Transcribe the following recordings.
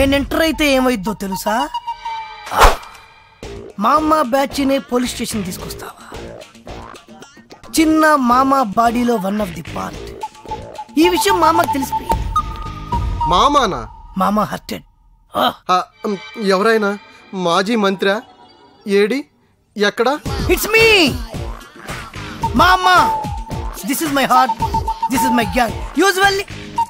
నేను ఎంటర్ అయితే ఏమైద్దో తెలుసా మా అమ్మ బ్యాచ్నే పోలీస్ స్టేషన్ తీసుకొస్తావా చిన్న మామ బాడీలో వన్ ఆఫ్ ది పార్ట్ ఈ విషయం మా అమ్మకి తెలిసిపోయింది మామానా మామ హర్టెడ్ ఆ, ఉమ్, ఎవరైనా మాజీ మంత్రా ఏడి ఎక్కడా ఇట్స్ మీ మా అమ్మ this is my heart this is my gang usually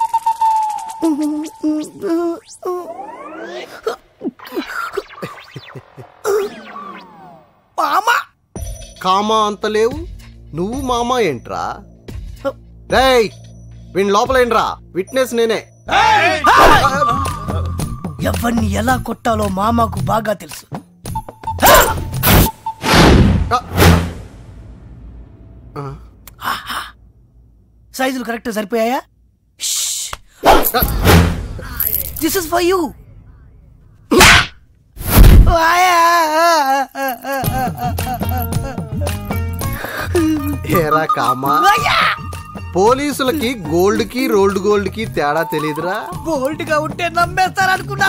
మామ కామా అంత లేవు నువ్వు మామా ఏంట్రా రేయ్ వీణ్ లోపలేంట్రా విట్నెస్ నేనే ఎవరిని ఎలా కొట్టాలో మామకు బాగా తెలుసు సైజులు కరెక్ట్ సరిపోయాయా దిస్ ఇస్ ఫర్ యూ ఏరా కామా పోలీసులకి గోల్డ్ కి రోల్డ్ గోల్డ్ కి తేడా తెలియదురా బోల్డ్ గా ఉంటే నమ్మేస్తారనుకున్నా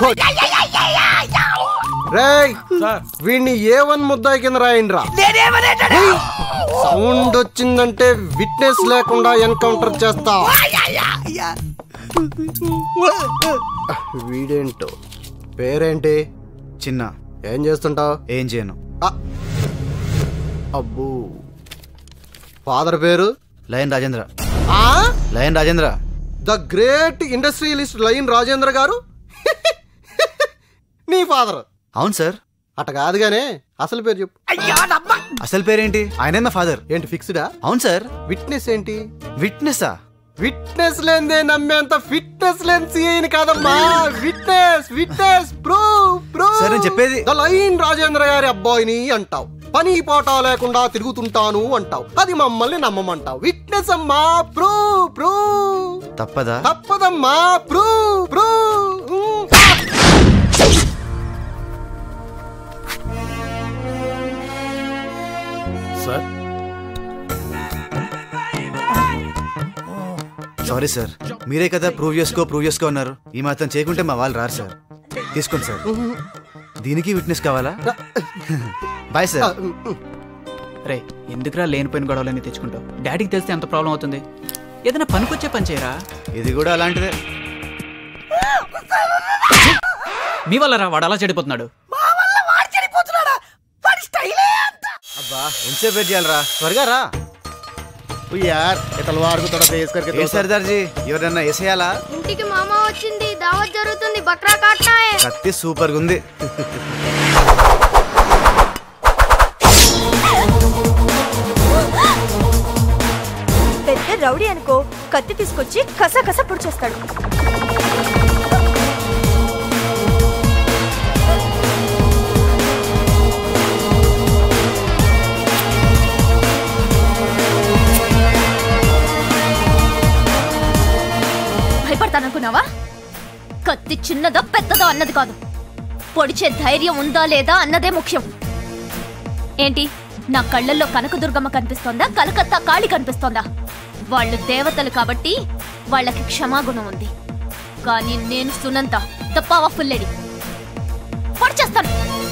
రేయ్ వీణ్ణి ఏ వన్ ముద్దాయి కింద రాయండిరా నేనేమనేటాడు సౌండ్ వచ్చిందంటే విట్నెస్ లేకుండా ఎన్కౌంటర్ చేస్తా వీడేంటో పేరేంటి చిన్న ఏం చేస్తుంటావు ఏం చేయను అబ్బో ఫాదర్ పేరు లయన్ రాజేంద్ర ఆ lion Rajendra the great industrialist line Rajendra గారు నీ ఫాదర్ అవును సార్ అట కాదుగానే అసలు పేరు చెప్పు అసలు పేరేంటి ఆయనే నా ఫాదర్ ఏంటి ఫిక్స్డా అవును సార్ విట్నెస్ ఏంటి విట్నెస్సా విట్నెస్ లేదే నమ్మేంత ఫిట్నెస్ లేని సీఐని కాదమ్మా విట్నెస్ విట్నెస్ ప్రూవ్ ప్రూవ్ సరే, నేను చెప్పేది- ద లైన్ రాజేంద్ర గారి అబ్బాయిని అంటావు పని పాట లేకుండా తిరుగుతుంటాను అంటావు అది మమ్మల్ని నమ్మమంటావు విట్నెస్ అమ్మా ప్రూవ్ ప్రూవ్ తప్పదా తప్పదమ్మా prove prove sir sorry sir మీరే కదా ప్రూవ్ చేసుకో ప్రూవ్ చేసుకో అన్నారు ఈ మాత్రం చేయకుంటే మా వాళ్ళు రారు సార్ తీసుకోండి సార్ దీనికి విట్నెస్ కావాలా బాయ్ సార్ రే ఎందుకురా లేనిపోయిన గొడవలన్నీ తెచ్చుకుంటావు డాడీకి తెలిస్తే ఎంత ప్రాబ్లం అవుతుంది ఏదైనా పనికొచ్చే పని చేయరా ఇది కూడా అలాంటిదే మీ వల్ల రా వాడు అలా చెడిపోతున్నాడు మా వల్ల వాడు చెడిపోతున్నాడా వాడి స్టైలే అంత అబ్బా ఎంతసేపు వెయిట్ చేయాలరా త్వరగా రా యార్ తలవార్ కు తోడా ఫేస్ करके ఏ సర్దార్జీ ఎవరన్నా వేసేయాలా ఇంటికి మామ వచ్చింది దావత్ జరుగుతుంది బక్రా కాట్నాయే కత్తి సూపర్ గా ఉంది పెద్ద రౌడీ అనుకో కత్తి తీసుకొచ్చి కస కస పొడిచేస్తాడు భయపడతాననుకున్నావా కత్తి చిన్నదా పెద్దదా అన్నది కాదు పొడిచే ధైర్యం ఉందా లేదా అన్నదే ముఖ్యం ఏంటి నా కళ్ళల్లో కనకదుర్గమ్మ కనిపిస్తోందా కలకత్తా కాళి కనిపిస్తోందా వాళ్ళు దేవతలు కాబట్టి వాళ్ళకి క్షమాగుణం ఉంది కానీ నేను సునంత ద పవర్ఫుల్ లేడీ పొడిచేస్తాను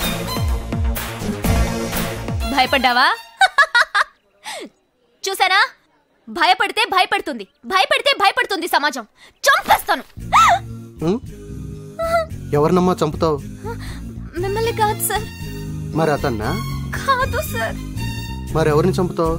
భయపడ్డావా చూసారా భయపడితే భయపడుతుంది భయపడితే భయపడుతుంది సమాజం చంపేస్తాను ఎవరినమ్మా చంపుతావు మిమ్మల్ని కాదు సార్ మరి అతన్నా కాదు సార్ మరి ఎవరిని చంపుతావు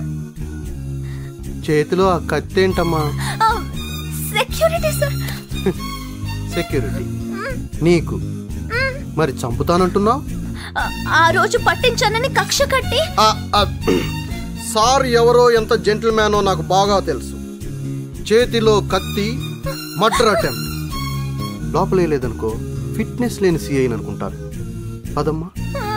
చేతిలో ఆ కత్తి ఏంటమ్మా సెక్యూరిటీ సార్ సెక్యూరిటీ నీకు మరి చంపుతానంటున్నావు ఆ- ఆ రోజు పట్టించానని కక్ష కట్టి సార్ ఎవరో ఎంత జెంటిల్మ్యానో నాకు బాగా తెలుసు చేతిలో కత్తి మర్డర్ అటెంప్ట్ లోపలే లేదనుకో ఫిట్నెస్ లేని సిఐ అనుకుంటారు అదమ్మా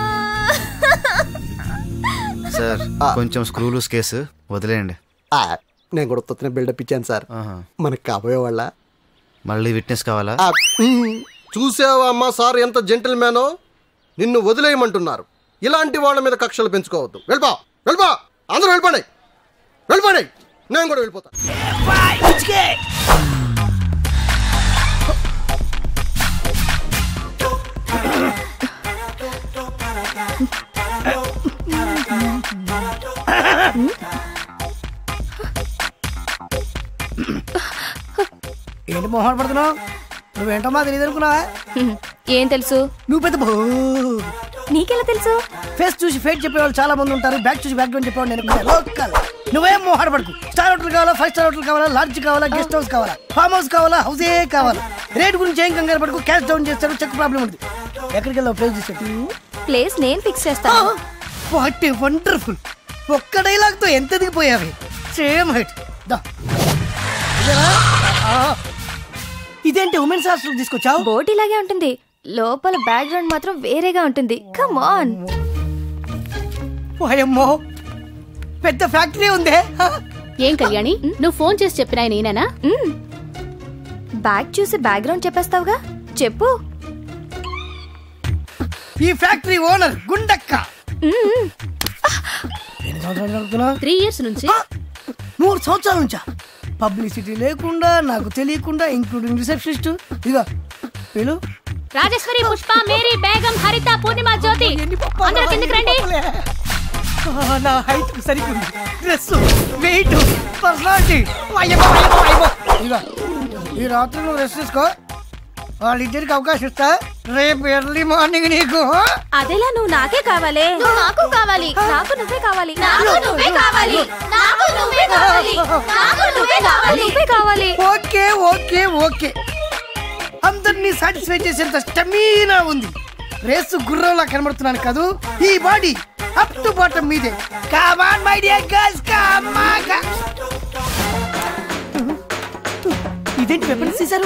సార్ కొంచెం స్క్రూ లూస్ కేసు వదిలేయండి ఆ, నేను కూడా తొత్తున బిల్డప్ ఇచ్చాను సార్ ఆహా. మనకు కాబోయే వాళ్ళ మళ్ళీ విట్నెస్ కావాలా చూసావా అమ్మా సార్ ఎంత జెంటిల్మ్యానో నిన్ను వదిలేయమంటున్నారు ఇలాంటి వాళ్ళ మీద కక్షలు పెంచుకోవద్దు వెళ్ళిపో వెళ్ళిపో అందరూ వెళ్ళిపోండి వెళ్ళిపోండి నేను కూడా వెళ్ళిపోతాను ఏంటి మొహం పడుతున్నావు నువ్వేంటమ్మా తెలియదు అనుకున్నావా హ్మ్. ఏం తెలుసు నువ్వు పెద్ద బో నీకెలా తెలుసు ఫేస్ చూసి ఫేట్ చెప్పేవాళ్ళు చాలా మంది ఉంటారు బ్యాక్ చూసి బ్యాక్ గ్రౌండ్ చెప్పేవాళ్ళు నేను కూడా లోకల్ నువ్వేం మోహాడ పడుకు స్టార్ హోటల్ కావాలా ఫైవ్ స్టార్ హోటల్ కావాలా లాడ్జ్ కావాలా గెస్ట్ హౌస్ కావాలా ఫామ్ హౌస్ కావాలా హౌసే కావాలా రేట్ గురించి ఏం కంగారు పడుకు క్యాష్ డౌన్ చేస్తాడు చెక్ ప్రాబ్లం ఉంది ఎక్కడికి వెళ్ళావు ప్లేస్ తీసుకెళ్ళి ప్లేస్ నేను ఫిక్స్ చేస్తాను వాట్ వండర్ఫుల్ ఒక్క డైలాగ్ తో ఎంత దిగిపోయావి సేమ్ హైట్ దా ఇదేనా? ఆ. ఇదేంటి ఉమెన్స్ హాస్టల్ తీసుకొచ్చావు బోట్ ఇలాగే ఉంటుంది లోపల బ్యాక్గ్రౌండ్ మాత్రం వేరేగా ఉంటుంది కమ్ ఆన్ వాయమ్మో పెద్ద ఫ్యాక్టరీ ఉందే హ? ఏం కళ్యాణి నువ్వు ఫోన్ చేసి చెప్పిన ఆయన ఈయననా బ్యాగ్ చూసి బ్యాక్గ్రౌండ్ చెప్పేస్తావుగా చెప్పు ఈ ఫ్యాక్టరీ ఓనర్ గుండక్క ఎన్ని సంవత్సరాలు నడుపుతున్నావు? త్రీ ఇయర్స్ నుంచి ఆ! మూడు సంవత్సరాల నుంచా పబ్లిసిటీ లేకుండా నాకు తెలియకుండా ఇంక్లూడింగ్ రిసెప్షనిస్ట్ ఇదిగో వీళ్ళు రాజేశ్వరి పుష్ప మేరీ బేగం హరిత పూర్ణిమ జ్యోతి అందరూ కిందకి రండి ఆ, నా హైట్ సరిగ్గా డ్రెస్ వెయిట్ పర్సనాలిటీ ఇదిగో ఈ రాత్రి నువ్వు రెస్ట్ తీసుకో వాళ్ళిద్దరికి అవకాశం ఇస్తా రేపు ఎర్లీ మార్నింగ్ నీకు అదేలా నువ్వు నాకే కావాలి నాకు కావాలి నాకు నువ్వే కావాలి నాకు నువ్వే కావాలి నాకు నువ్వే కావాలి నాకు నువ్వే కావాలి నువ్వే కావాలి ఓకే ఓకే ఓకే అందరినీ సాటిస్ఫై చేసేంత స్టమీనా ఉంది రేసు గుర్రంలా కనబడుతున్నాను కాదు ఈ బాడీ అప్ టు బాటం మీదే కమాన్ మై డియర్ గర్ల్స్ కమాగా ఇదేంటి వెపన్స్ తీశారు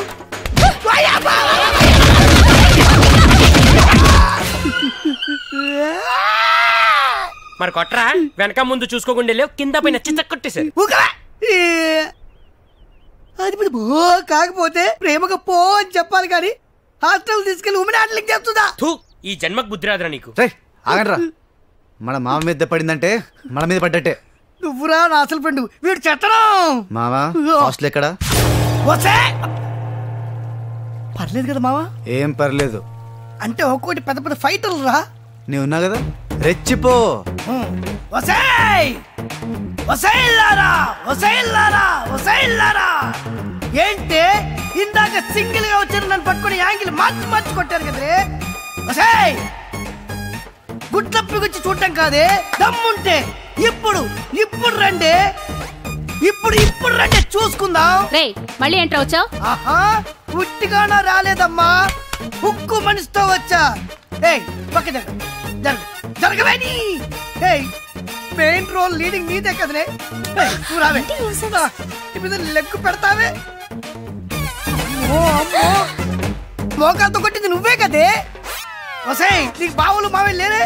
మరి కొట్రా వెనక ముందు చూసుకోకుండా లేవు కింద పైన చిత్త కొట్టేశారు ఊకవే. ఏ, అది పెద్ద బో కాకపోతే ప్రేమగా పో అని చెప్పాలి కానీ హాస్టల్ తీసుకెళ్లి ఉమెన్ హాస్టల్కి చెప్తుందా థూ ఈ జన్మకు బుద్ధి రాదురా నీకు రే ఆగండ్రా మన మామ మీద పడిందంటే మన మీద పడ్డట్టే నువ్వురా నా అసలు ఫ్రెండ్ వీడు చెత్తనం మావా హాస్టల్ ఎక్కడా వసే పర్లేదు కదా మావా ఏం పర్లేదు అంటే ఒక్కోటి పెద్ద పెద్ద ఫైటర్లు రా నీ ఉన్నావు కదా రెచ్చిపో వసై వసైల్లారా వసైల్లారా వసైల్లారా ఏంటి ఇందాక సింగిల్ గా వచ్చారు నన్ను పట్టుకొని యాంగిల్ మార్చి మార్చి కొట్టారు కదరే వసై గుడ్లప్పి గుచ్చి చూడటం కాదే దమ్ముంటే ఇప్పుడు ఇప్పుడు రండి ఇప్పుడు ఇప్పుడు రండి చూసుకుందాం రే మళ్ళీ ఎంటర్ వచ్చావు ఆహా పుట్టిగానా రాలేదమ్మా ఉక్కు మనిషితో వచ్చా ఏయ్ పక్క జరగ జరగ జరగవేని ఏయ్ మెయిన్ రోల్ లీడింగ్ నీదే కదనే ఏయ్, నువ్వు రావే రా, నీ మీద లెగ్గు పెడతావే అమ్మో, అమ్మో. మోకాలతో కొట్టింది నువ్వే కదే వసై నీకు బావులు మావే లేరే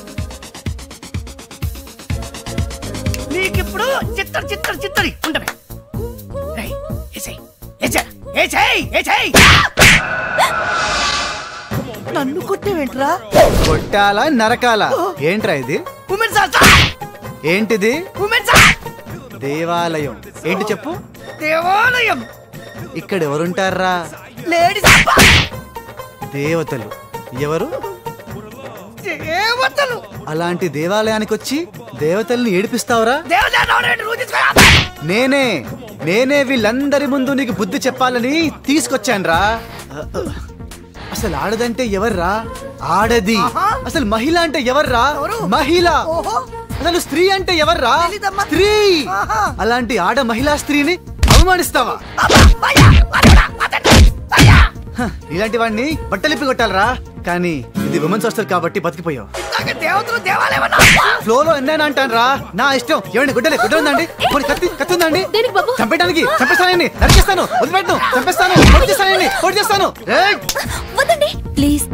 నీకిప్పుడు చిత్తడి చిత్తడి చిత్తడి ఉండవే రేయ్, ఏసేయ్, ఏసేయ్, ఏసేయ్, ఏసేయ్. నన్ను కొట్టేవేంట్రా కొట్టాలా నరకాలా ఏంట్రా ఇది ఉమెన్ సార్ ఏంటిది ఉమెన్ సార్ దేవాలయం ఏంటి చెప్పు దేవాలయం ఇక్కడ ఎవరుంటారా లేడీస్ దేవతలు ఎవరు దేవతలు అలాంటి దేవాలయానికి వచ్చి దేవతల్ని ఏడిపిస్తావురా దేవతలు నేనే నేనే వీళ్ళందరి ముందు నీకు బుద్ధి చెప్పాలని తీసుకొచ్చానురా అసలు ఆడదంటే ఎవర్రా ఆడది ఆహా. అసలు మహిళ అంటే ఎవర్రా ఎవరు? మహిళ ఓహో అసలు స్త్రీ అంటే ఎవర్రా తెలీదమ్మా. స్త్రీ ఆహా. అలాంటి ఆడ మహిళా స్త్రీని అవమానిస్తావా హ, ఇలాంటి వాడిని బట్టలిప్పి కొట్టాలరా కానీ ఇది ఉమెన్స్ హాస్టల్ కాబట్టి బతికిపోయావు ఇందాక దేవతలు దేవాలయం అన్నా ఫ్లో లో ఎన్నైనా అంటాను రా నా ఇష్టం ఏమండి గుడ్డలే గుడ్డ ఉందండి పోనీ కత్తి కత్తి ఉందండి దేనికి బాబు? చంపేయడానికి చంపేస్తానండి నరికేస్తాను వదిలిపెట్టను చంపేస్తాను పొడి చేస్తానండి పొడి చేస్తాను ఏయ్! వద్దండి ప్లీజ్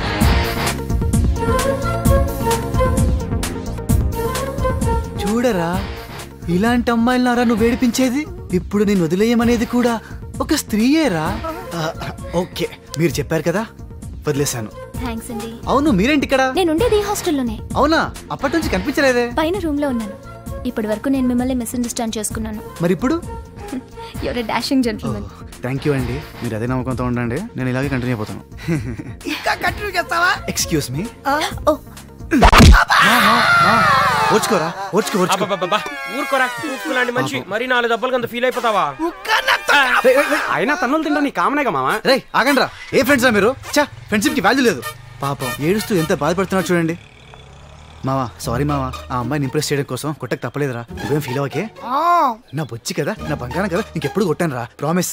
చూడరా ఇలాంటి అమ్మాయిలనారా నువ్వు వేడిపించేది ఇప్పుడు నేను వదిలేయమనేది కూడా ఒక స్త్రీయేరా ఆ, ఓకే మీరు చెప్పారు కదా వదిలేశాను థ్యాంక్స్ అండి అవును మీరేంటి ఇక్కడ నేను ఉండేది ఈ హాస్టల్లోనే అవునా అప్పటి నుంచి కనిపించలేదే పైన రూమ్ లో ఉన్నాను ఇప్పటి వరకు నేను మిమ్మల్ని మిస్అండర్స్టాండ్ చేసుకున్నాను మరి ఇప్పుడు your dashing gentlemen thank you అండి మీరు అదే నమ్మకంతో ఉండండి నేను ఇలాగే కంటిన్యూ అయిపోతాను ఇంకా కంటిన్యూ చేస్తావా ఎక్స్క్యూజ్ మీ ఓ ఓర్చుకోరా ఓర్చుకో ఓర్చుకో అబ్బబ్బబ్బా, ఊరుకోరా ఉక్కు లాంటి మనిషి మరి నాలుగు దెబ్బలకి అంత ఫీల్ అయిపోతావా అయినా తన్నులు తింటా నీ కామనేగా మామ రే ఆగండ్రా ఏ ఫ్రెండ్స్ రా మీరు చా ఫ్రెండ్షిప్ కి వాల్యూ లేదు పాపం ఏడుస్తూ ఎంత బాధపడుతున్నాడు చూడండి మావా సారీ మావా ఆ అమ్మాయిని ఇంప్రెస్ చేయడం కోసం కొట్టక తప్పలేదురా నువ్వేం ఫీల్ అవ్వకే నా బొచ్చి కదా నా బంగారం కదా ఇంకెప్పుడు కొట్టాను రా ప్రామిస్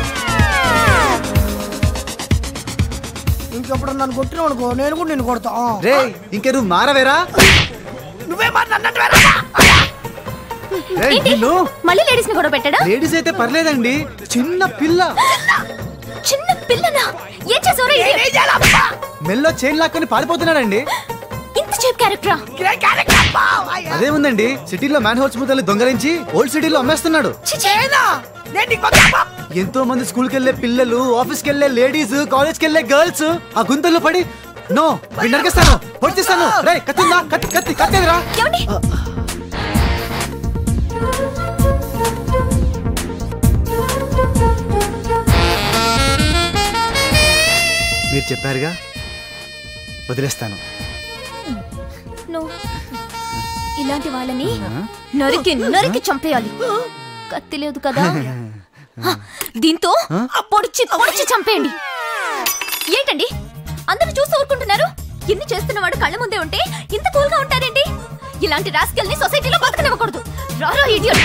ఇంకెప్పుడు నన్ను కొట్టినావు అనుకో నేను కూడా నిన్ను కొడతా ఆ. రే ఇంకే నువ్వు మారవేరా నువ్వే మాట్లాడినట్టు రేయ్, ఏంటి నిన్ను మళ్ళీ లేడీస్ ని కూడా పెట్టాడా లేడీస్ అయితే పర్లేదండి చిన్న పిల్ల చిన్న పిల్లనా ఏం చేసావురా ఇది? మెల్లో చైన్ లాక్కొని పారిపోతున్నాడండి ఇంత చీప్ క్యారెక్టరా అదేముందండి సిటీలో మ్యాన్ హౌస్ ముద్దలు దొంగలించి ఓల్డ్ సిటీలో అమ్మేస్తున్నాడు ఎంతో మంది స్కూల్కి వెళ్ళే పిల్లలు ఆఫీస్కి వెళ్ళే లేడీస్ కాలేజ్కి వెళ్ళే గర్ల్స్ ఆ గుంతల్లో పడి నో వీడిని నరికేస్తాను పొడిచేస్తాను రే కత్తిందా కత్తి కత్తి కత్తేదిరా ఏమండి మీరు చెప్పారుగా వదిలేస్తాను నువ్వు ఇలాంటి వాళ్ళని నరికి నరికి చంపేయాలి కత్తి లేదు కదా హ, దీంతో పొడిచి పొడిచి చంపేయండి ఏంటండి అందరూ చూస్తూ ఊరుకుంటున్నారు ఇన్ని చేస్తున్నవాడు కళ్ళ ముందే ఉంటే ఇంత కూల్గా ఉంటారేంటి ఇలాంటి రాస్కెల్ని సొసైటీలో బతకనివ్వకూడదు రారా ఇడియట్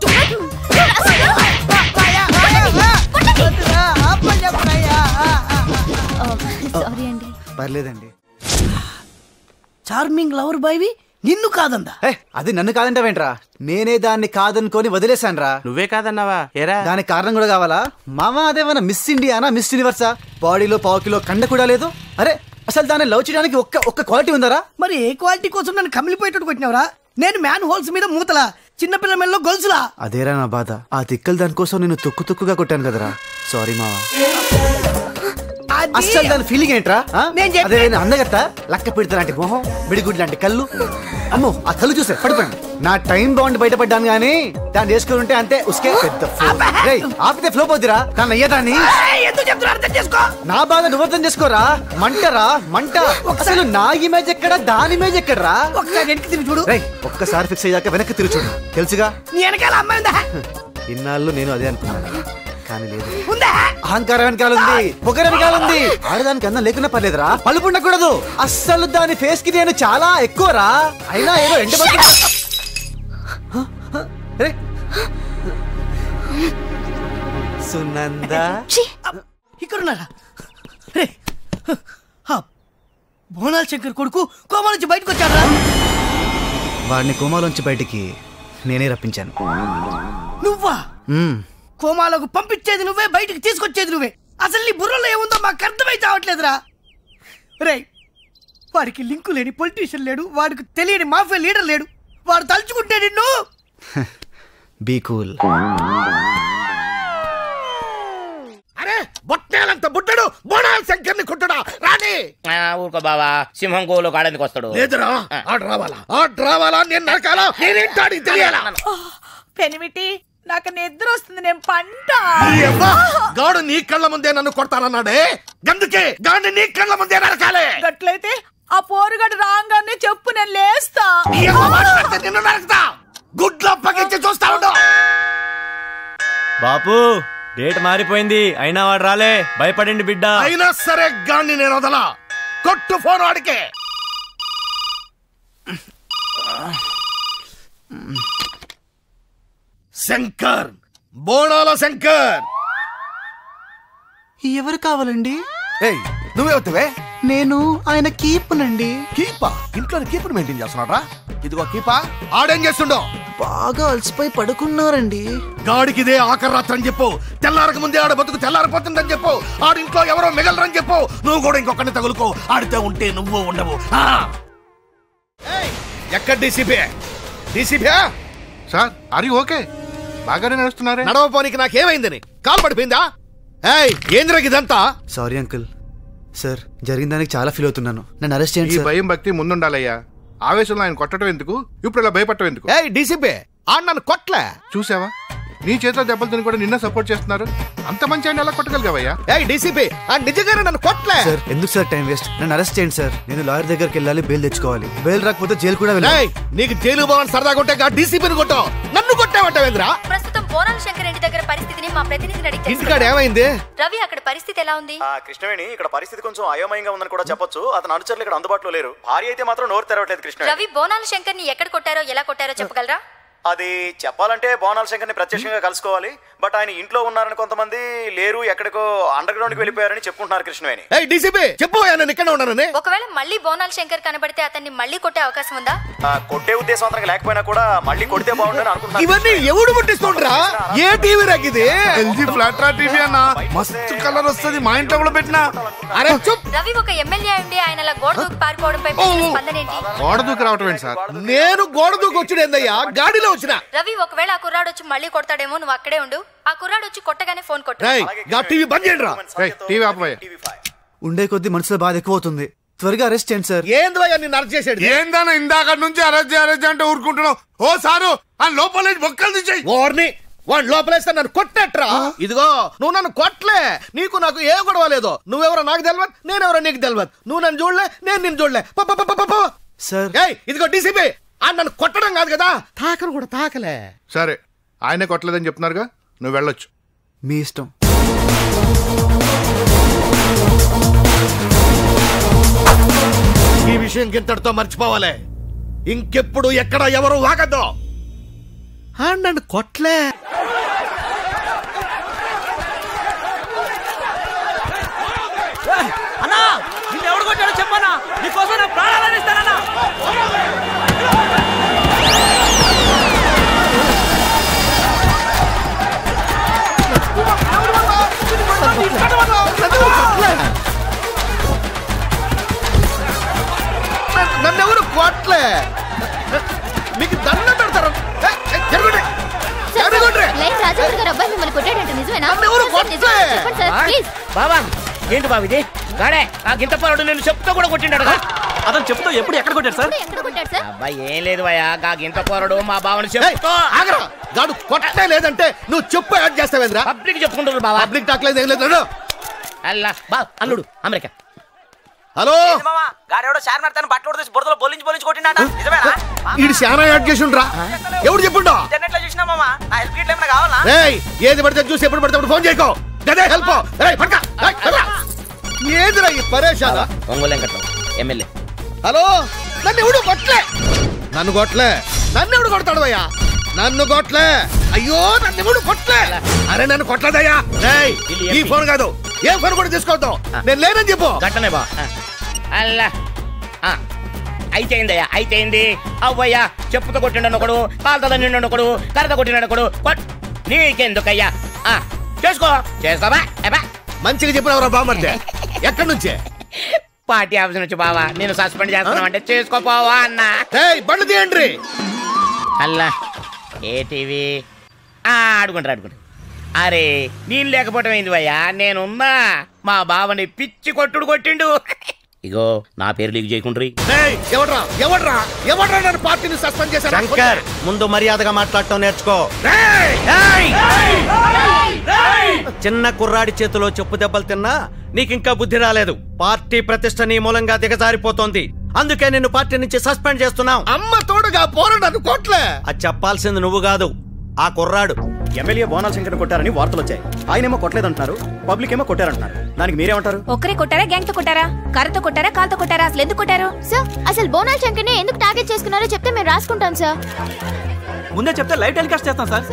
సారీ అండి పర్లేదండి చార్మింగ్ లవర్ బాయ్వి నిన్ను కాదందా ఏ అది నన్ను కాదంటావేంట్రా నేనే దాన్ని కాదనుకొని వదిలేశాను రా నువ్వే కాదన్నావా ఏరా దానికి కారణం కూడా కావాలా మామ అదేమన్నా మిస్ ఇండియానా మిస్ యూనివర్సా బాడీలో పావు కిలో కండ కూడా లేదు అరే అసలు దాన్ని లవ్ చేయడానికి ఒక్క ఒక్క క్వాలిటీ ఉందరా మరి ఏ క్వాలిటీ కోసం నన్ను కమిలిపోయేటట్టు కొట్టినవరా నేను మ్యాన్ హోల్స్ మీద మూతలా చిన్నపిల్ల మెల్లో గొలుసులా అదేరా నా బాధ ఆ తిక్కలు దానికోసం నేను తొక్కు తొక్కుగా కొట్టాను కదరా సారీ మావా అది- అస్సలు దాని ఫీలింగ్ ఏంట్రా ఆ? నేను చెప్పే- అదే నేను అందగత్త లక్క పిడత లాంటి మొహం బిడిగుడ్ లాంటి కళ్ళు అమ్మో ఆ కళ్ళు చూసే పడిపోయాను నా టైం బాండ్ బయటపడ్డాను గానీ దాన్ని చేసుకుని ఉంటే అంతే ఉస్కే పెద్ద flow. రేయ్, ఆపితే ఫ్లో పోద్దిరా కానీ అయ్యేదాన్ని ఏయ్, ఎందుకు చెప్తున్నా అర్థం చేసుకో నా బాధ నువ్వు అర్థం చేసుకోరా మంటరా మంట అసలు నా ఇమేజ్ ఎక్కడ దాని ఇమేజ్ ఎక్కడరా ఒకసారి వెనక్కి తిరిగి చూడు రేయ్ ఒక్కసారి ఫిక్స్ అయ్యాక వెనక్కి తిరిగి చూడు తెలుసుగా నీ వెనకాల అమ్మాయి ఉందా ఇన్నాళ్ళు నేను అదే అనుకున్నాను కానీ లేదు ఉందా అహంకారం వెనకాల ఉంది పొగర వెనకాల ఉంది ఆడదానికి అన్నం లేకున్నా పర్లేదురా పలుపు ఉండకూడదు అస్సలు దాని ఫేస్ కి నేను చాలా ఎక్కువరా అయినా ఏదో ఎండ సునంద ఛీ! ఇక్కడ ఉన్నారా రే హ, బోనాల్ శంకర్ కొడుకు కోమా నుంచి బయటకు వచ్చారా వాడిని కోమాలోంచి బయటికి నేనే రప్పించాను నువ్వా మ్మ్. కోమాలకు పంపించేది నువ్వే బయటికి తీసుకొచ్చేది నువ్వే అసలు నీ బుర్రలో ఏముందో మాకు అర్థమై చావట్లేదురా రే వాడికి లింకు లేని పొలిటీషియన్ లేడు వాడికి తెలియని మాఫియా లీడర్ లేడు వాడు తలుచుకుంటే నిన్ను బీ కూల్ అరే బొట్టేలంత బుట్టడు బోనాల శంకర్ని కుట్టడా రాని ఆ, ఊరుకో బావా సింహం కోలు కాడనికి వస్తాడు లేదురా ఆడు రావాలా ఆడు రావాలా నేను నరకాలా నేనేంటాడి తెలియాలా పెనిమిటి నాకు నిద్ర వస్తుంది నేను పంట ఈ అబ్బా, గాడు నీ కళ్ళ ముందే నన్ను కొడతానన్నాడే గందుకే గాడిని నీ కళ్ళ ముందే నరకాలే గట్లయితే ఆ పోరుగడు రాగానే చెప్పు నేను లేస్తా ఈ అమ్మ మాట్లాడితే నిన్ను నరకుతా గుడ్లు అప్పగించి చూస్తా ఉండు బాపు డేట్ మారిపోయింది అయినా వాడు రాలే భయపడండి బిడ్డ అయినా సరే గాడిని నేను వదలా కొట్టు ఫోన్ వాడికే శంకర్ బోనాల శంకర్ ఎవరు కావాలండి ఏయ్ నువ్వే వద్దువే నేను ఆయన కీపునండి కీపా ఇంట్లో కీపర్ మెయింటైన్ చేస్తున్నాడ్రా ఇదిగో కీపా ఆడేం చేస్తుండో బాగా అలసిపోయి పడుకున్నారండి గాడికి ఇదే ఆఖరి రాత్రి అని చెప్పు తెల్లారక ముందే ఆడ బతుకు తెల్లారిపోతుందని చెప్పు ఆడింట్లో ఎవరో మిగలరని చెప్పు నువ్వు కూడా ఇంకొకరిని తగులుకో ఆడితే ఉంటే నువ్వు ఉండవు ఆ! ఏయ్, ఎక్కడ డీసీపీ డీసీపీ సార్ అరి ఓకే బాగానే నడుస్తున్నారే నడవపోనికి నాకేమైందని కాలు పడిపోయిందా ఏయ్ ఏంద్రా ఇదంతా సారీ అంకుల్ సార్ జరిగిన దానికి చాలా ఫీల్ అవుతున్నాను నన్ను అరెస్ట్ ఈ చేయండి సార్ భయం భక్తి ముందుండాలయ్యా ఆవేశంలో ఆయన కొట్టడం ఎందుకు ఇప్పుడు ఇలా భయపడటం ఎందుకు ఏయ్ డీసీపీ ఆడు నన్ను కొట్లే చూసావా నీ చేతిలో దెబ్బలు తిని కూడా నిన్న సపోర్ట్ చేస్తున్నారు అంత మంచి ఆయన ఎలా కొట్టగలిగావయ్యా ఏయ్ డీసీపీ ఆ నిజంగానే నన్ను కొట్టలే సార్ ఎందుకు సార్ టైం వేస్ట్ నన్ను అరెస్ట్ చేయండి సార్ నేను లాయర్ దగ్గరికి వెళ్ళాలి బెయిల్ తెచ్చుకోవాలి బెయిల్ రాకపోతే జైలు కూడా వెళ్ళాలి ఏయ్, నీకు జైలు భవన్ సరదా కొట్టే డీసీపీని కొట్టావు నన్ను కొట్టావంటావేంద్రా ప్రస్తుతం బోనాల శంకర్ ఇంటి దగ్గర పరిస్థితిని మా ప్రతినిధిని అడిగి ఇంటికాడ ఏమైంది రవి అక్కడ పరిస్థితి ఎలా ఉంది ఆ కృష్ణవేణి ఇక్కడ పరిస్థితి కొంచెం అయోమయంగా ఉందని కూడా చెప్పొచ్చు అతను అనుచరులు ఇక్కడ అందుబాటులో లేరు భార్య అయితే మాత్రం నోరు తెరవట్లేదు కృష్ణ రవి బోనాల శంకర్ ని ఎక్కడ కొట్టారో ఎలా కొట్టారో చెప్పగలరా అది చెప్పాలంటే బోనాల శంకర్ని ప్రత్యక్షంగా కలుసుకోవాలి బట్ ఆయన ఇంట్లో ఉన్నారని కొంతమంది లేరు ఎక్కడికో అండర్ గ్రౌండ్ కి వెళ్ళిపోయారని చెప్పుకుంటున్నారు కృష్ణవేణి ఏయ్ డీసీపీ చెప్పు నేను ఇక్కడ ఉన్నానని ఒకవేళ మళ్ళీ బోనాల శంకర్ కనబడితే అతన్ని మళ్ళీ కొట్టే అవకాశం ఉందా ఆ, కొట్టే ఉద్దేశం అతనికి లేకపోయినా కూడా మళ్ళీ కొడితే బాగుంటుందని అనుకుంటున్నారు ఇవన్నీ ఎవడు ముట్టిస్తుండ్రా ఏ టీవీ రాకిది ఎల్జీ ఫ్లాట్ రా టీవీ అన్న మస్తు కలర్ వస్తుంది మా ఇంట్లో కూడా పెట్టినా అరే చూప్ రవి ఒక ఎమ్మెల్యే ఉండి ఆయన అలా గోడ దూకి పారిపోవడంపై మీ స్పందన ఏంటి గోడ దూకి రావటం ఏంటి సార్ నేను గోడ దూకి వచ్చుడేందయ్యా గాడిలో వచ్చిన రవి ఒకవేళ ఆ కుర్రాడు వచ్చి మళ్ళీ కొడతాడేమో నువ్వు అక్కడే ఉండు ఆ కుర్రాడు వచ్చి కొట్టగానే ఫోన్ కొట్టు రేయ్ గా టీవీ బంద్ చేయండి రా టీవీ ఆపవయ్యా ఉండే కొద్దీ మనసులో బాధ ఎక్కువ అవుతుంది త్వరగా అరెస్ట్ చేయండి సార్ ఏందయ్యా నిన్ను అరెస్ట్ చేసాడు ఏందన్నా ఇందాక నుంచి అరెస్ట్ అరెస్ట్ అంటే ఊరుకుంటున్నావు ఓ సారు ఆ లోపల బొక్కలు తీసేయి ఓర్ని వాడు లోపలేస్తే నన్ను కొట్టేట్రా ఇదిగో నువ్వు నన్ను కొట్టలే నీకు నాకు ఏ గొడవ లేదు నువ్వెవరో నాకు తెలియదు నేనెవరో నీకు తెలియదు నువ్వు నన్ను చూడలే నేను నిన్ను చూడలే పో, పో, పో, పో, పో, పో. సార్ ఏయ్ ఇదిగో డీసీపీ ఆ నన్ను కొట్టడం కాదు కదా తాకను కూడా తాకలే సరే ఆయనే కొట్టలేదని చెప్తున్నారుగా నువ్వు వెళ్ళొచ్చు మీ ఇష్టం ఈ విషయం గింతటితో మర్చిపోవాలి ఇంకెప్పుడు ఎక్కడ ఎవరు వాగద్దు ఆ నన్ను కొట్లే అన్నా నిన్ను ఎవడు కొట్టాడో చెప్పనా నీకోసం నా ప్రాణాలను ఇస్తానన్నా నన్ను ఎవరు కొట్లే మీకు దండం పెడతారు ఏయ్, ఏయ్, జరగండి. జరగండి. లైన్ రాజేంద్ర గారు అబ్బాయి మిమ్మల్ని కొట్టాడంట నిజమేనా నన్ను ఎవరు సార్, నిజమేనా? కొట్టలే. చెప్పండి సార్ ప్లీజ్ బాబా ఏంటి బాబు ఇది గాడే ఆ గింత పరుడు నేను చెప్తూ కూడా కొట్టిండాడు అతను చెప్తూ ఎప్పుడు ఎక్కడ కొట్టాడు సార్ ఎక్కడ కొట్టాడు సార్ అబ్బాయి ఏం లేదు భయ్యా గా గింత పోరడు మా బావని ఏయ్, చెప్తూ ఆగరా గాడు కొట్టే లేదంటే నువ్వు చెప్పు యాడ్ చేస్తావేంద్రా పబ్లిక్ చెప్పుకుంటారు బావా పబ్లిక్ టాక్ లేదు ఏం లేదు నడు. అల్లా బా అల్లుడు అమెరికా హలో మామా గాడెవడో చార్మినార్ తన బట్టలు తీసి బురదలో బొల్లించి బొల్లించి కొట్టినాడ నిజమేనా ఈడు చాలా యాడ్ చేసిండ్రా ఎవడు చెప్పుండో ఇంటర్నెట్ లో చూసినా మామా నా హెల్ప్ గిట్ల ఏమైనా కావాలా ఏయ్ ఏది పడితే చూసి ఎప్పుడు పడితే అప్పుడు ఫోన్ చేయకో గదే హెల్ప్ ఏయ్ పడక ఏయ్, పడక. ఏదిరా ఈ పరేషాన ఒంగోలు వెంకట్రావు ఎమ్మెల్యే హలో నన్ను ఎవడు కొట్లే నన్ను కొట్లే నన్ను ఎవడు కొడతాడు అయ్యా నన్ను కొట్లే అయ్యో నన్ను ఎవడు కొట్లే అరే నన్ను కొట్టలేదయ్యా ఏయ్, ఈ ఫోన్ కాదు ఏ ఫోన్ కూడా తీసుకోవద్దు నేను లేనని చెప్పు గట్టనే బా అల్లా ఆ, అయితే అయిందయ్యా అయితే అయింది అవ్వయ్యా చెప్పుతో కొట్టిండు ఒకడు కాలుతో నిండు ఒకడు కర్రతో కొట్టినాడు ఒకడు కొట్ నీకెందుకయ్యా ఆ, చేసుకో చేస్తావా ఏబా మంచిగా చెప్పినవరా బామ్మర్దే ఎక్కడి నుంచే పార్టీ ఆఫీస్ నుంచి బావా నేను సస్పెండ్ చేస్తున్నావు అంటే చేసుకోపోవా అన్నా ఏయ్ బండి తీయండి అల్లా ఏ టీవీ ఆ, ఆడుకుంటారు ఆడుకుంటారు అరే నేను లేకపోవటం ఏంది భయ్యా నేనున్నా మా బావని పిచ్చి కొట్టుడు కొట్టిండు ఇగో నా పేరు లీక్ చేయకుండ్రి ఏయ్ ఎవడ్రా ఎవడ్రా ఎవడ్రా నన్ను పార్టీని సస్పెండ్ చేశారు శంకర్ ముందు మర్యాదగా మాట్లాడటం నేర్చుకో చిన్న కుర్రాడి చేతిలో చెప్పు దెబ్బలు తిన్నా నీకింకా బుద్ధి రాలేదు పార్టీ ప్రతిష్ట నీ మూలంగా దిగజారిపోతోంది అందుకే నిన్ను పార్టీ నుంచి సస్పెండ్ చేస్తున్నాం అమ్మ తోడుగా పోరా నన్ను కొట్లే అది చెప్పాల్సింది నువ్వు కాదు ఆ కుర్రాడు ఎమ్మెల్యే బోనాల శంకర్ కొట్టారని వార్తలు వచ్చాయి ఆయనేమో కొట్టలేదంటున్నారు పబ్లిక్ ఏమో కొట్టారంటున్నారు దానికి మీరేమంటారు ఒక్కరే కొట్టారా గ్యాంగ్ తో కొట్టారా కర్రతో కొట్టారా కాల్తో కొట్టారా అసలు ఎందుకు కొట్టారు సార్ అసలు బోనాల్ శంకర్ని ఎందుకు టార్గెట్ చేసుకున్నారో చెప్తే మేము రాసుకుంటాం సార్ ముందే చెప్తే లైవ్ టెలికాస్ట్ చేస్తాం సార్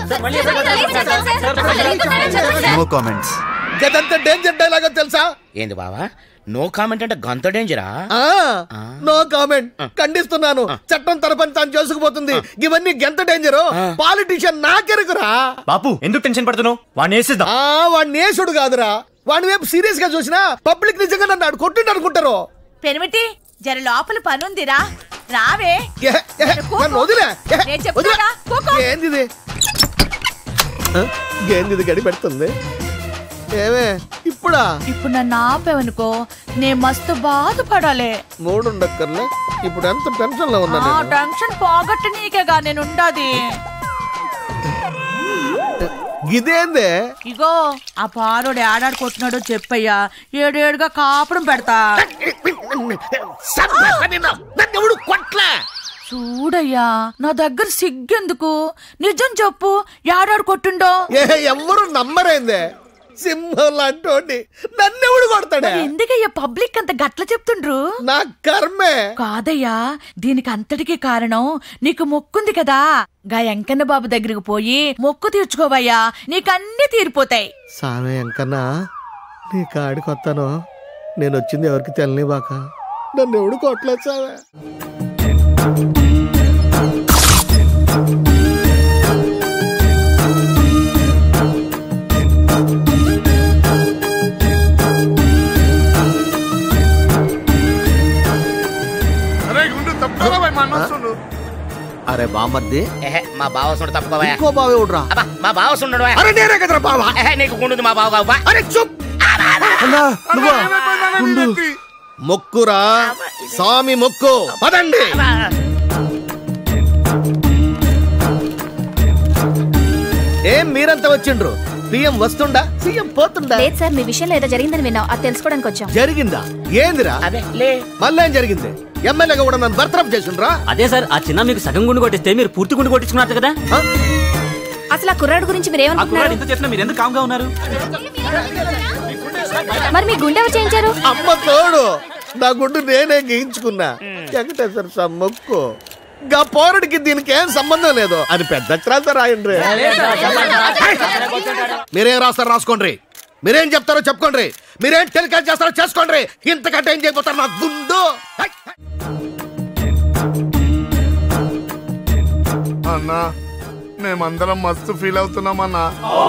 నో కామెంట్స్ గదంత డేంజర్ డైలాగ్ తెలుసా ఏంది బావా నో కామెంట్ అంటే గంత డేంజరా నో కామెంట్ ఖండిస్తున్నాను చట్టం తరపని తాను చేసుకుపోతుంది ఇవన్నీ గెంత డేంజర్ పాలిటిషియన్ నాకెరుకురా బాపు ఎందుకు టెన్షన్ పడుతున్నావు వాడిని వేసేద్దాం ఆ వాడి నేసుడు కాదురా వాడి వైపు సీరియస్ గా చూసినా పబ్లిక్ నిజంగా నన్ను ఆడు కొట్టిండు అనుకుంటారు పెనిమిటి జర లోపల పనుందిరా రావే ఏ, ఏ, నన్ను వదిలే ఏ, నేను చెప్తాగా వదిలే. ఏంది ఇది ఆ, ఏంది ఇది గడి పెడుతుంది ఏమే ఇప్పుడా ఇప్పుడు నన్ను ఆపేవనుకో నేను మస్తు బాధపడాలి మూడు ఉండక్కర్లే ఇప్పుడు ఎంత టెన్షన్ లో ఉన్నా ఆ నేను టెన్షన్ పోగొట్టు నీకేగా నేను ఉండాది ఇదేందే ఇగో ఆ పారోడు ఏడాడు కొట్టినాడో చెప్పయ్యా ఏడేడుగా కాపురం పెడతా నన్నెవడు కొట్లా చూడయ్యా నా దగ్గర సిగ్గెందుకు నిజం చెప్పు ఏడాడు కొట్టుండో ఏ ఎవ్వరు నమ్మరేందే సింహం లాంటోడి నన్నెవడు కొడతాడే మరి ఎందుకయ్యా పబ్లిక్ అంత గట్ల చెప్తుండ్రు నా కర్మే కాదయ్యా దీనికి అంతటికి కారణం నీకు మొక్కుంది కదా గా ఎంకన్న బాబు దగ్గరికి పోయి మొక్కు తీర్చుకోవయ్యా నీకన్నీ తీరిపోతాయి సామే ఎంకన్నా నీ కాడికి వస్తాను నేను వచ్చింది ఎవరికి తెలని బాక నన్ను ఎవడు కొట్టలేదు సామే అరే గుండు తప్పుకోరా భయ్ మా అన్న వస్తుండు. అరే బామ్మర్ది ఏహే, మా బావ వస్తుండు తప్పుకోవా ఇంకో బావే ఉడ్రా అబ్బా మా బావ వస్తుండడు అరే నేనే కదరా బావ ఏహే, నీకు గుండుది మా బావ కావా అరే చూప్ అన్నా నువ్వా ఉండు. మొక్కురా స్వామి మొక్కు పదండి ఏం మీరంతా వచ్చిండ్రు పిఎం వస్తుండా సీఎం పోతుండా లేదు సార్ మీ విషయంలో ఏదో జరిగిందని విన్నాం అది తెలుసుకోవడానికి వచ్చాం జరిగిందా ఏందిరా అదే లే మళ్ళీ ఏం జరిగింది ఎమ్మెల్యేగా కూడా నన్ను బర్తరఫ్ చేసిండ్రా అదే సార్ ఆ చిన్న మీకు సగం గుండు కొట్టిస్తే మీరు పూర్తి గుండు కొట్టించుకున్నారు కదా అసలు ఆ కుర్రాడు గురించి మీరు ఆ కుర్రాడు ఏమనుకుంటున్నారు ఇంత చేసినా మీరు ఎందుకు కామ్గా ఉన్నారు మరి మీ గుండె ఎవరు చేయించారు అమ్మ తోడు నా గుడ్డు నేనే గీయించుకున్నా వెంకటేశ్వర స్వామి మొక్కు గా పోరుడికి దీనికి ఏం సంబంధం లేదు అని పెద్ద అక్షరాలతో రాయండి మీరేం రాస్తారో రాసుకోండి మీరేం చెప్తారో చెప్పుకోండి మీరేం టెలికాస్ట్ చేస్తారో చేసుకోండి ఇంతకంటే ఏం చేయబోతారు నా గుండు హై! అన్నా మేమందరం మస్తు ఫీల్ అవుతున్నామన్నా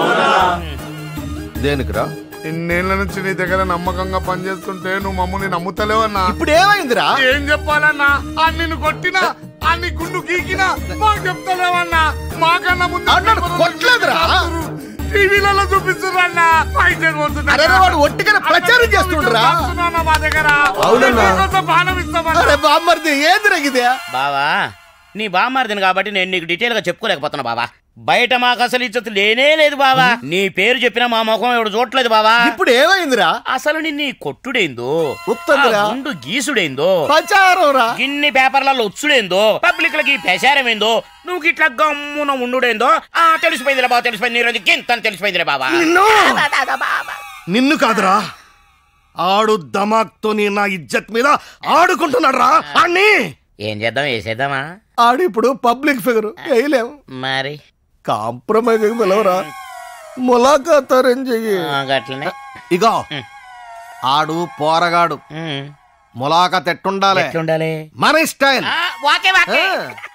దేనికిరా ఇన్నేళ్ల నుంచి నీ దగ్గర నమ్మకంగా పనిచేస్తుంటే నువ్వు మమ్మల్ని నమ్ముతలేవన్నా ఇప్పుడు ఏమైందిరా ఏం చెప్పాలన్నా ఆ నిన్ను కొట్టినా ఆ నీ గుండు గీకినా మాకు చెప్తలేవన్నా మాకన్నా ముందు కొట్టలేదురా టీవీలలో చూపిస్తున్నారన్నా పైసలు పోతున్నా అరే వాడు ఒట్టిగానే ప్రచారం చేస్తుండ్రా మా దగ్గర అవునన్నా. మీకోసం బాణం ఇస్తామన్నా అరే బామ్మర్ది ఏందిరా ఇదే బావా నీ బామ్మారిదిని కాబట్టి నేను నీకు డీటెయిల్ గా చెప్పుకోలేకపోతున్నా బావా బయట మాకు అసలు ఇచ్చత లేనే లేదు బావా నీ పేరు చెప్పినా మా ముఖం ఎవడు చూడట్లేదు బావా ఇప్పుడు ఏమైందిరా అసలు నిన్ను ఈ కొట్టుడేందో ఉత్తదిరా. ఆ గుండు గీసుడేందో ప్రచారం రా గిన్ని పేపర్లలో వచ్చుడేందో పబ్లిక్ లకి ప్రచారం ఏందో నువ్వు ఇట్లా గమ్మున ఉండుడేందో ఆ తెలిసిపోయిందిలే బాబా తెలిసిపోయింది ఈ రోజు గింత తెలిసిపోయిందిలే బాబా నిన్ను నిన్ను కాదురా ఆడు దమాక్తో నీ నా ఇజ్జత్ మీద ఆడుకుంటున్నాడు రా అన్ని ఏం చేద్దాం వేసేద్దామా ఆడు ఇప్పుడు పబ్లిక్ ఫిగర్ వేయలేం మరి కాంప్రమైజ్ పిలవరా ములాఖాత్ అరేంజ్ చెయ్యి ఆ, గట్లనే ఇగో ఆడు పోరగాడు ములాఖాత్ ఎట్టుండాలి ఎట్లుండాలి మన స్టైల్ వాకే వాకే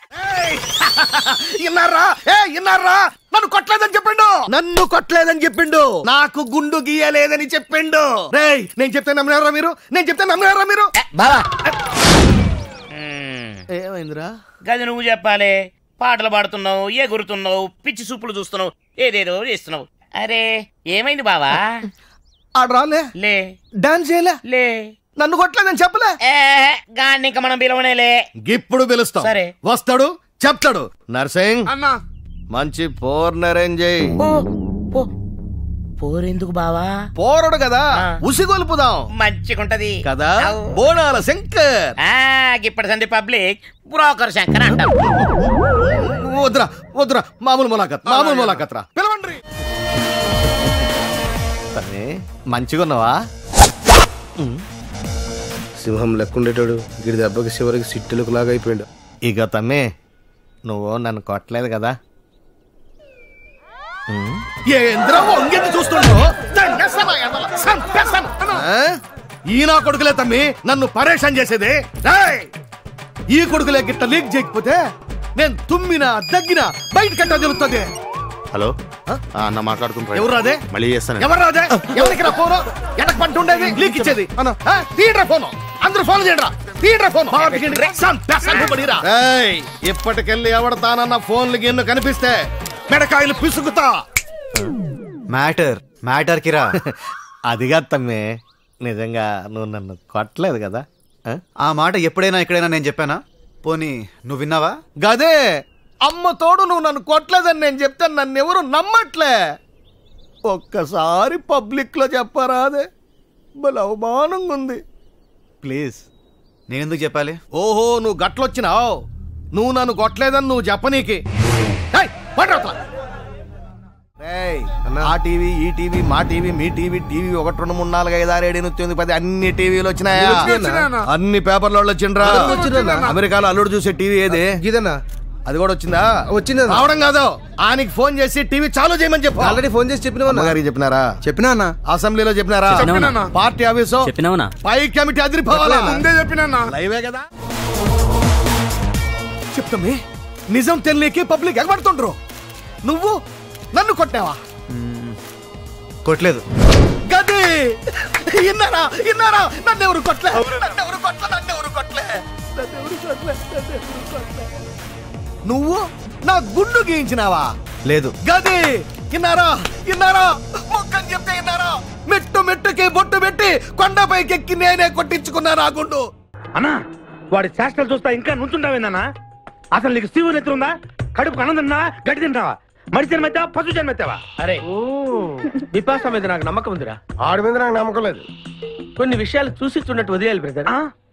ఇన్నారా ఏ ఇన్నారా నన్ను కొట్టలేదని చెప్పిండు నన్ను కొట్టలేదని చెప్పిండు నాకు గుండు గీయలేదని చెప్పిండు రేయ్ నేను చెప్తే నమ్మినారా మీరు నేను చెప్తే నమ్మినారా మీరు బావా ఏమైందిరా గది నువ్వు చెప్పాలి పాటలు పాడుతున్నావు ఎగురుతున్నావు పిచ్చి సూపులు చూస్తున్నావు ఏదేదో చేస్తున్నావు అరే ఏమైంది బావా ఆడు రాలే లే డాన్స్ చేయలే లే నన్ను కొట్టలేదని చెప్పలే ఏ గాన్ని ఇంకా మనం పిలవనేలే ఇప్పుడు పిలుస్తాం సరే. వస్తాడు చెప్తాడు నర్సింగ్ అన్నా మంచి పోర్ అరేంజ్ చేయి పోరెందుకు బావా పోరడు కదా ఉసిగొలుపుదాం మంచిగుంటది కదా బోనాల శంకర్ ఆ ఇప్పటి సంది పబ్లిక్ బ్రోకర్ శంకర్ అంటారు వద్దురా వద్దురా మామూలు ములాఖత్ మామూలు ములాఖత్ రా పిలవండి తనే మంచిగా ఉన్నావా సింహం లెక్కుండేటాడు గిడి దెబ్బకి చివరికి సిట్టులకు లాగా అయిపోయాడు ఇక తమ్మే నువ్వు నన్ను కొట్టలేదు కదా ఏంద్రా వంగెత్తి చూస్తున్నావు ఈ నా కొడుకులే తమ్మి నన్ను పరేషాన్ చేసేది రేయ్! ఈ కొడుకులే గిట్ట లీక్ చేయకపోతే నేను తుమ్మినా దగ్గినా బయట కట్ట జరుగుతుంది హలో ఆ, అన్న మాట్లాడుకుంటారా ఎవరు రాదే మళ్ళీ చేస్తాను ఎవరు రాదే ఎవరికి రా ఫోను ఎనకు పంట ఉండేది లీక్ ఇచ్చేది అన్న ఆ, తీయడ్రా ఫోను అందరూ ఫోన్ చేయడరా తీయడ్రా ఫోన్ ఇప్పటికెళ్ళి ఎవడతానన్న ఫోన్లు గిన్ను కనిపిస్తే మెడకాయలు పిసుకుతా మ్యాటర్ మ్యాటర్ కిరా అదిగా తమ్మే నిజంగా నువ్వు నన్ను కొట్టలేదు కదా ఆ? ఆ మాట ఎప్పుడైనా ఎక్కడైనా నేను చెప్పానా పోనీ నువ్వు విన్నావా గదే అమ్మ తోడు నువ్వు నన్ను కొట్టలేదని నేను చెప్తే నన్ను ఎవరు నమ్మట్లే ఒక్కసారి పబ్లిక్ లో చెప్పరాదే భలే అవమానంగా ఉంది ప్లీజ్ నేను ఎందుకు చెప్పాలి ఓహో నువ్వు గట్లొచ్చినావు నువ్వు నన్ను కొట్టలేదని నువ్వు చెప్పనీకి ఏయ్, పడ్రా అవతల. రేయ్, ఆ టీవీ ఈ టీవీ మా టీవీ మీ టీవీ టీవీ ఒకటి రెండు మూడు నాలుగు ఐదు ఆరు ఏడు ఎనిమిది తొమ్మిది పది అన్ని టీవీలు వచ్చినాయా వచ్చినాయన్నా. అన్ని పేపర్లో వచ్చిండ్రా అన్ని వచ్చినాయన్నా. అమెరికాలో అల్లుడు చూసే టీవీ ఏది ఇదన్నా అది కూడా వచ్చిందా వచ్చింది రావడం కాదు ఆయనకి ఫోన్ చేసి టీవీ చాలు చేయమని చెప్పు ఆల్రెడీ ఫోన్ చేసి చెప్పిన అమ్మగారికి చెప్పినారా చెప్పినా అన్న అసెంబ్లీలో చెప్పినారా చెప్పినానా? పార్టీ ఆఫీసు చెప్పినావునా పై కమిటీ అదిరిపోవాలా చెప్పలేనా? ముందే చెప్పినా లైవే కదా చెప్తామే నిజం తెలియకి పబ్లిక్ ఎగబడుతుండ్రు నువ్వు నన్ను కొట్టావా కొట్టలేదు గది ఇన్నారా ఇన్నారా నన్ను ఎవరు కొట్లే నన్ను ఎవరు కొట్లే నన్ను ఎవరు కొట్లే నన్ను ఎవరు కొట్లే నన్ను ఎవరు కొట్లే నువ్వు నా గుండు గీయించినావా లేదు గది ఇన్నారా ఇన్నారా మొక్కని చెప్తే ఇన్నారా మెట్టు మెట్టుకి బొట్టు పెట్టి కొండపైకి ఎక్కి నేనే కొట్టించుకున్నాను ఆ గుండు అన్నా వాడి చేష్టలు చూస్తా ఇంకా నుంచుంటావేందన్నా అసలు నీకు శివు నెత్తి ఉందా కడుపు అన్నం తిన్నా గడ్డి తింటావా మడి జన్మెత్తావా పశు జన్మెత్తావా అరే బిపాస మీద నాకు నమ్మకం ఉందిరా ఆడి మీద నాకు నమ్మకం లేదు కొన్ని విషయాలు చూసి చూడట్టు వదిలేయాలి బ్రదర్